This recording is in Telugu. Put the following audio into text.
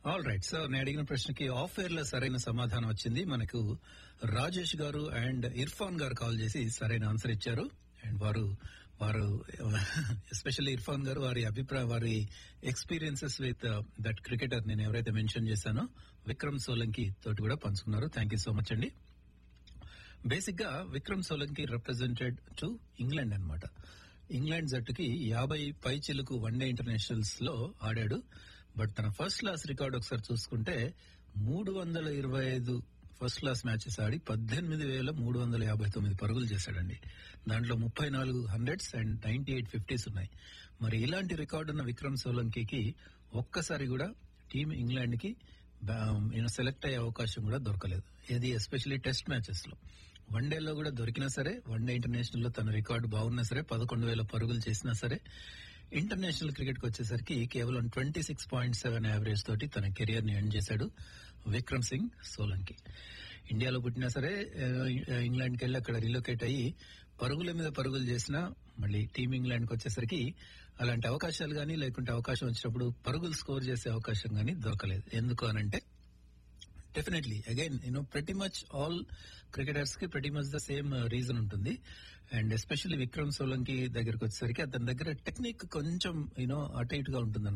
ఆల్ రైట్ సో నేను అడిగిన ప్రశ్నకి ఆఫ్ ఎయిర్ లో సరైన సమాధానం వచ్చింది మనకు రాజేష్ గారు అండ్ ఇర్ఫాన్ గారు కాల్ చేసి సరైన ఆన్సర్ ఇచ్చారు అండ్ వారు వారు ఎస్పెషల్లీ ఇర్ఫాన్ గారు వారి అభిప్రాయ వారి ఎక్స్పీరియన్సెస్ విత్ దట్ క్రికెటర్ నేను ఎవరైతే మెన్షన్ చేశానో విక్రమ్ సోలంకి తోటి కూడా పంచుకున్నారు థ్యాంక్ యూ సో మచ్ అండి బేసిక్ గా Vikram Solanki represented to England అన్నమాట ఇంగ్లాండ్ జట్టుకి యాభై పై చిలుకు వన్డే ఇంటర్నేషనల్స్ లో ఆడాడు బట్ తన ఫస్ట్ క్లాస్ రికార్డ్ ఒకసారి చూసుకుంటే మూడు వందల ఇరవై ఐదు ఫస్ట్ క్లాస్ మ్యాచెస్ ఆడి పద్దెనిమిది వేల మూడు వందల యాభై తొమ్మిది పరుగులు చేశాడండి దాంట్లో ముప్పై నాలుగు hundreds and ninety eight fifties ఉన్నాయి మరి ఇలాంటి రికార్డు ఉన్న విక్రమ్ సోలంకి ఒక్కసారి కూడా టీం ఇంగ్లాండ్ కి సెలెక్ట్ అయ్యే అవకాశం కూడా దొరకలేదు ఇది ఎస్పెషల్లీ టెస్ట్ మ్యాచెస్ లో వన్ డేలో కూడా దొరికినా సరే వన్ డే ఇంటర్నేషనల్ లో తన రికార్డు బాగున్నా సరే పదకొండు వేల పరుగులు చేసినా సరే ఇంటర్నేషనల్ క్రికెట్ కి వచ్చేసరికి కేవలం twenty six point seven average తోటి తన కెరియర్ ని ఎండ్ చేశాడు విక్రమ్ సింగ్ సోలంకి ఇండియాలో పుట్టినా సరే ఇంగ్లాండ్ కి వెళ్ళి అక్కడ రిలోకేట్ అయ్యి పరుగుల మీద పరుగులు చేసినా మళ్ళీ టీమ్ ఇంగ్లాండ్ కి వచ్చేసరికి అలాంటి అవకాశాలు గానీ లేకుంటే అవకాశం వచ్చినప్పుడు పరుగులు స్కోర్ చేసే అవకాశం గానీ దొరకలేదు ఎందుకు అనంటే డెఫినెట్లీ అగైన్ యూనో ప్రతి మచ్ ఆల్ క్రికెటర్స్ కి ప్రతి మచ్ ద సేమ్ రీజన్ ఉంటుంది అండ్ ఎస్పెషల్లీ విక్రమ్ సోలంకి దగ్గరకు వచ్చేసరికి అతని దగ్గర టెక్నిక్ కొంచెం యూనో అటు ఇటుగా ఉంటుంది